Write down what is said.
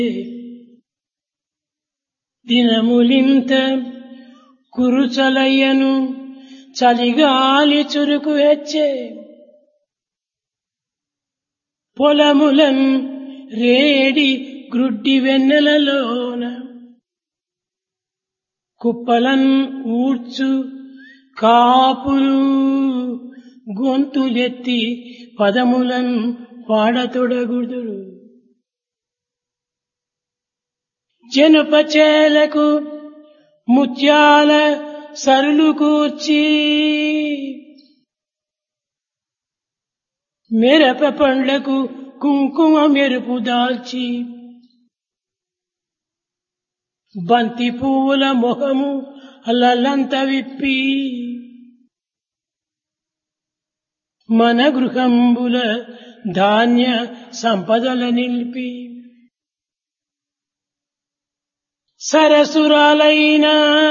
దినములింత కురుచలయ్యను చలిగాలి చురుకు హెచ్చే పొలములన్ రేడి గ్రుడ్డి వెన్నెలలోన కుప్పలన్ ఊడ్చు కాపులు గొంతులెత్తి పదములన్ పాడతొడగుదురు జనపచేలకు ముత్యాల సరులు కూర్చి మిరప పండ్లకు కుంకుమ మెరుపు దాల్చి బంతి పువ్వుల మొహము అల్లలంత విప్పి మన గృహంబుల ధాన్య సంపదల నిలిపి సరసురాలైన